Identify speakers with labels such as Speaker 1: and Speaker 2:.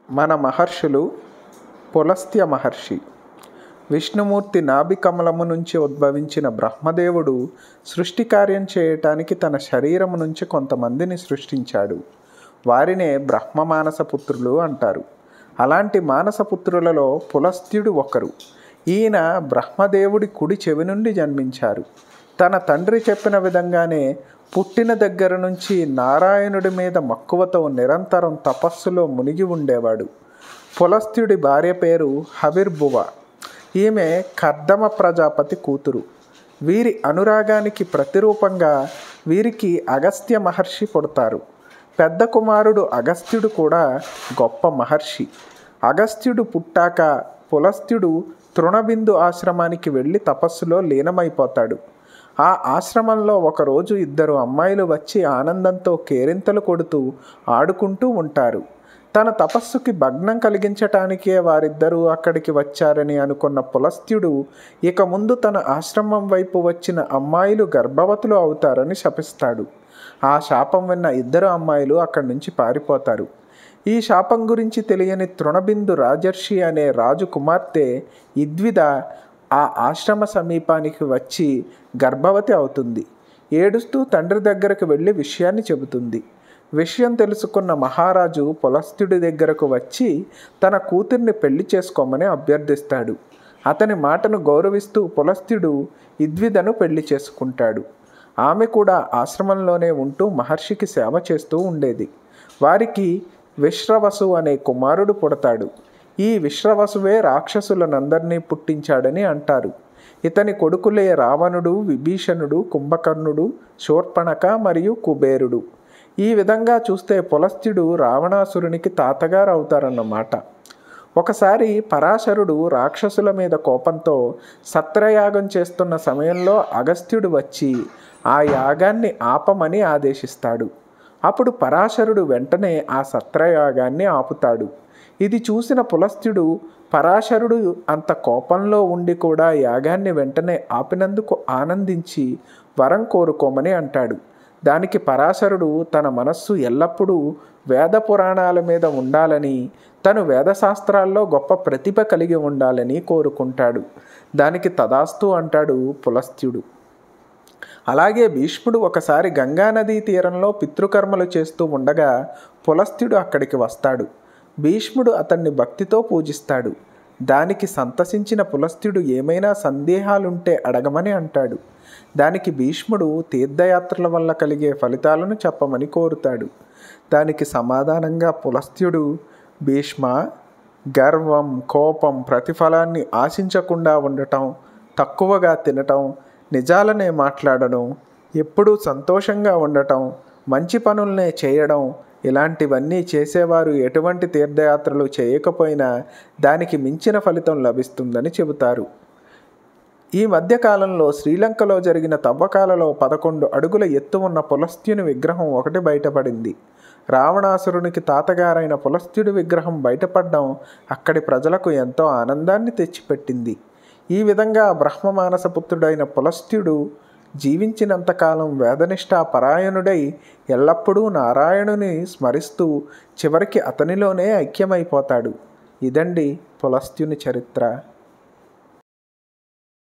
Speaker 1: మన మహర్షులు పులస్త్య మహర్షి విష్ణుమూర్తి నాభి కమలము నుంచి ఉద్భవించిన బ్రహ్మదేవుడు సృష్టి కార్యం చేయటానికి తన శరీరము నుంచి కొంతమందిని సృష్టించాడు వారినే బ్రహ్మ మానస పుత్రులు అంటారు అలాంటి మానసపుత్రులలో పులస్త్యుడు ఒకరు ఈయన బ్రహ్మదేవుడి కుడి చెవి నుండి జన్మించారు తన తండ్రి చెప్పిన విధంగానే పుట్టిన దగ్గర నుంచి నారాయణుడి మీద మక్కువతో నిరంతరం తపస్సులో మునిగి ఉండేవాడు పులస్త్యుడి భార్య పేరు హవిర్భువ ఈమె కర్దమ ప్రజాపతి కూతురు వీరి అనురాగానికి ప్రతిరూపంగా వీరికి అగస్త్య మహర్షి పుడతారు పెద్ద కుమారుడు అగస్త్యుడు కూడా గొప్ప మహర్షి అగస్త్యుడు పుట్టాక పులస్త్యుడు తృణబిందు ఆశ్రమానికి వెళ్ళి తపస్సులో లీనమైపోతాడు ఆ ఆశ్రమంలో ఒకరోజు ఇద్దరు అమ్మాయిలు వచ్చి ఆనందంతో కేరింతలు కొడుతూ ఆడుకుంటూ ఉంటారు తన తపస్సుకి భగ్నం కలిగించటానికే వారిద్దరూ అక్కడికి వచ్చారని అనుకున్న పులస్త్యుడు ఇక ముందు తన ఆశ్రమం వైపు వచ్చిన అమ్మాయిలు గర్భవతులు అవుతారని శపిస్తాడు ఆ శాపం విన్న ఇద్దరు అమ్మాయిలు అక్కడి నుంచి పారిపోతారు ఈ శాపం గురించి తెలియని తృణబిందు రాజర్షి అనే రాజు కుమార్తె ఇద్విద ఆ ఆశ్రమ సమీపానికి వచ్చి గర్భవతి అవుతుంది ఏడుస్తూ తండ్రి దగ్గరకు వెళ్ళి విషయాన్ని చెబుతుంది విషయం తెలుసుకున్న మహారాజు పులస్త్యుడి దగ్గరకు వచ్చి తన కూతుర్ని పెళ్లి చేసుకోమని అభ్యర్థిస్తాడు అతని మాటను గౌరవిస్తూ పులస్త్యుడు ఇద్విదను పెళ్లి చేసుకుంటాడు ఆమె కూడా ఆశ్రమంలోనే ఉంటూ మహర్షికి సేవ చేస్తూ ఉండేది వారికి విశ్రవసు అనే కుమారుడు పుడతాడు ఈ విశ్రవసువే రాక్షసులనందరినీ పుట్టించాడని అంటారు ఇతని కొడుకులే రావణుడు విభీషణుడు కుంభకర్ణుడు శూర్పణక మరియు కుబేరుడు ఈ విధంగా చూస్తే పులస్త్యుడు రావణాసురునికి తాతగారు అవుతారన్నమాట ఒకసారి పరాశరుడు రాక్షసుల మీద కోపంతో సత్రయాగం చేస్తున్న సమయంలో అగస్త్యుడు వచ్చి ఆ యాగాన్ని ఆపమని ఆదేశిస్తాడు అప్పుడు పరాశరుడు వెంటనే ఆ సత్రయాగాన్ని ఆపుతాడు ఇది చూసిన పులస్త్యుడు పరాశరుడు అంత కోపంలో ఉండి కూడా యాగాన్ని వెంటనే ఆపినందుకు ఆనందించి వరం కోరుకోమని అంటాడు దానికి పరాశరుడు తన మనస్సు ఎల్లప్పుడూ వేద పురాణాల మీద ఉండాలని తను వేదశాస్త్రాల్లో గొప్ప ప్రతిభ కలిగి ఉండాలని కోరుకుంటాడు దానికి తదాస్తు అంటాడు పులస్త్యుడు అలాగే భీష్ముడు ఒకసారి గంగానదీ తీరంలో పితృకర్మలు చేస్తూ ఉండగా పులస్త్యుడు అక్కడికి వస్తాడు భీష్ముడు అతన్ని భక్తితో పూజిస్తాడు దానికి సంతసించిన పులస్త్యుడు ఏమైనా సందేహాలుంటే అడగమని అంటాడు దానికి భీష్ముడు తీర్థయాత్రల వల్ల కలిగే ఫలితాలను చెప్పమని కోరుతాడు దానికి సమాధానంగా పులస్త్యుడు భీష్మ గర్వం కోపం ప్రతిఫలాన్ని ఆశించకుండా ఉండటం తక్కువగా తినటం నిజాలనే మాట్లాడడం ఎప్పుడూ సంతోషంగా ఉండటం మంచి పనులనే చేయడం ఇలాంటివన్నీ చేసేవారు ఎటువంటి తీర్థయాత్రలు చేయకపోయినా దానికి మించిన ఫలితం లభిస్తుందని చెబుతారు ఈ మధ్యకాలంలో శ్రీలంకలో జరిగిన తవ్వకాలలో పదకొండు అడుగుల ఎత్తు ఉన్న పులస్త్యుని విగ్రహం ఒకటి బయటపడింది రావణాసురునికి తాతగారైన పులస్త్యుడి విగ్రహం బయటపడడం అక్కడి ప్రజలకు ఎంతో ఆనందాన్ని తెచ్చిపెట్టింది ఈ విధంగా బ్రహ్మమానసపుత్రుడైన పులస్త్యుడు జీవించినంతకాలం వేదనిష్ఠా పరాయణుడై ఎల్లప్పుడూ నారాయణుని స్మరిస్తూ చివరికి అతనిలోనే ఐక్యమైపోతాడు ఇదండి పులస్త్యుని చరిత్ర